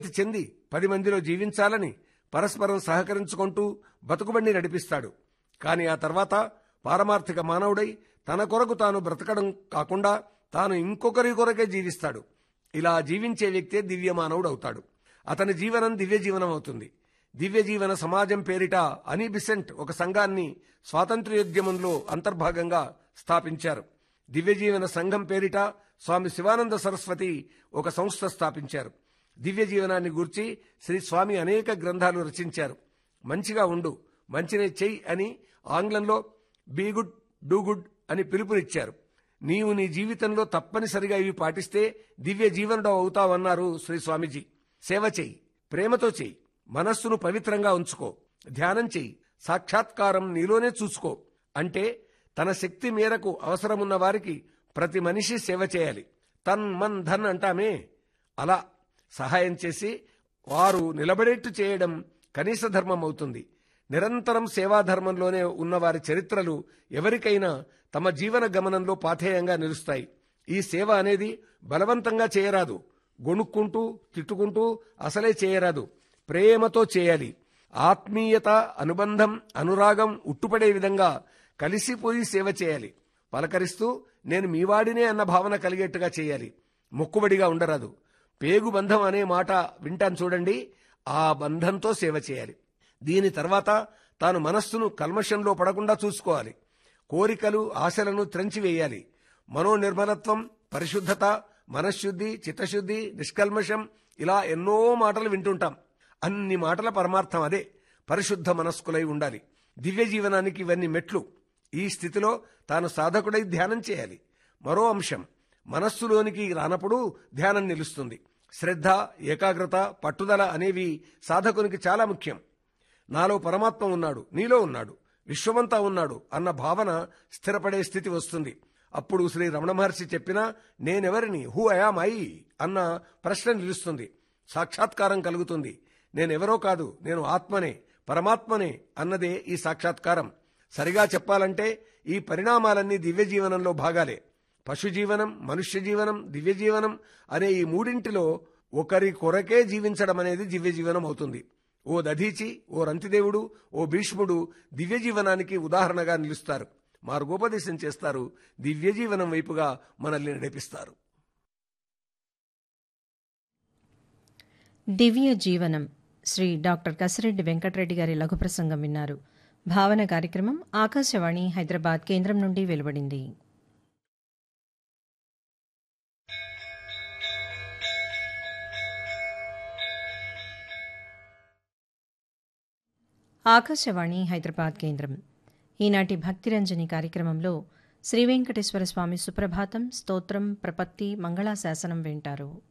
చెంది పది మందిలో జీవించాలని పరస్పరం సహకరించుకుంటూ బతుకుబండి నడిపిస్తాడు కాని ఆ తర్వాత పారమార్థిక మానవుడై తన కొరకు తాను బ్రతకడం కాకుండా తాను ఇంకొకరి కొరకే జీవిస్తాడు ఇలా జీవించే వ్యక్తే దివ్య మానవుడు అవుతాడు అతని జీవనం దివ్య జీవనం అవుతుంది దివ్య జీవన సమాజం పేరిట అని బిసెంట్ ఒక సంఘాన్ని స్వాతంత్ర్యోద్యమంలో అంతర్భాగంగా స్థాపించారు దివ్య జీవన సంఘం పేరిట స్వామి శివానంద సరస్వతి ఒక సంస్థ స్థాపించారు దివ్య జీవనాన్ని గూర్చి శ్రీ స్వామి అనేక గ్రంథాలు రచించారు మంచిగా ఉండు మంచినే చెయ్యి అని ఆంగ్లంలో బీ గుడ్ డూ గుడ్ అని పిలుపునిచ్చారు నీవు నీ జీవితంలో తప్పనిసరిగా ఇవి పాటిస్తే దివ్య జీవనుడు అవుతావన్నారు శ్రీ స్వామీజీ సేవ చెయ్యి ప్రేమతో చెయ్యి మనస్సును పవిత్రంగా ఉంచుకో ధ్యానం చెయ్యి సాక్షాత్కారం నీలోనే చూసుకో అంటే తన శక్తి మేరకు అవసరమున్న వారికి ప్రతి మనిషి సేవ చేయాలి తన్ మన్ ధన్ అంటామే అలా సహాయం చేసి వారు నిలబడేట్టు చేయడం కనీస ధర్మం అవుతుంది నిరంతరం సేవాధర్మంలోనే ఉన్న వారి చరిత్రలు ఎవరికైనా తమ జీవన గమనంలో పాథేయంగా నిలుస్తాయి ఈ సేవ అనేది బలవంతంగా చేయరాదు గొణుక్కుంటూ తిట్టుకుంటూ అసలే చేయరాదు ప్రేమతో చేయాలి ఆత్మీయత అనుబంధం అనురాగం ఉట్టుపడే విధంగా కలిసిపోయి సేవ చేయాలి పలకరిస్తూ నేను మీవాడినే అన్న భావన కలిగేట్టుగా చేయాలి మొక్కుబడిగా ఉండరాదు పేగు బంధం అనే మాట వింటాను చూడండి ఆ బంధంతో సేవ చేయాలి దీని తర్వాత తాను మనస్సును కల్మషంలో పడకుండా చూసుకోవాలి కోరికలు ఆశలను త్రెంచివేయాలి మనోనిర్మలత్వం పరిశుద్ధత మనశ్శుద్ధి చిత్తశుద్ధి నిష్కల్మషం ఇలా ఎన్నో మాటలు వింటుంటాం అన్ని మాటల పరమార్థం అదే పరిశుద్ధ మనస్కులై ఉండాలి దివ్య జీవనానికి ఇవన్నీ మెట్లు ఈ స్థితిలో తాను సాధకుడై ధ్యానం చేయాలి మరో అంశం మనస్సులోనికి రానప్పుడు ధ్యానం నిలుస్తుంది శ్రద్ధ ఏకాగ్రత పట్టుదల అనేవి సాధకునికి చాలా ముఖ్యం నాలో పరమాత్మ ఉన్నాడు నీలో ఉన్నాడు విశ్వమంతా ఉన్నాడు అన్న భావన స్థిరపడే స్థితి వస్తుంది అప్పుడు శ్రీ రమణ మహర్షి చెప్పిన నేనెవరిని హూ అయామ్ ఐ అన్న ప్రశ్న నిలుస్తుంది సాక్షాత్కారం కలుగుతుంది నేనెవరో కాదు నేను ఆత్మనే పరమాత్మనే అన్నదే ఈ సాక్షాత్కారం సరిగా చెప్పాలంటే ఈ పరిణామాలన్నీ దివ్య జీవనంలో భాగాలే పశు జీవనం మనుష్య జీవనం దివ్య జీవనం అనే ఈ మూడింటిలో ఒకరి కొరకే జీవించడం అనేది దివ్య జీవనం అవుతుంది ఓ దధీచి ఓ రంతిదేవుడు ఓ భీష్ముడు దివ్య జీవనానికి ఉదాహరణగా నిలుస్తారు మార్గోపదేశం చేస్తారు దివ్య జీవనం వైపుగా మనల్ని నడిపిస్తారు దివ్య జీవనం శ్రీ డాక్టర్ కసిరెడ్డి వెంకటరెడ్డి గారి లఘు ప్రసంగం విన్నారు భావన కార్యక్రమం ఆకాశవాణి హైదరాబాద్ కేంద్రం నుండి వెలువడింది ఆకాశవాణి హైదరాబాద్ కేంద్రం ఈనాటి భక్తిరంజని కార్యక్రమంలో శ్రీ వెంకటేశ్వర స్వామి సుప్రభాతం స్తోత్రం ప్రపత్తి మంగళాశాసనం వింటారు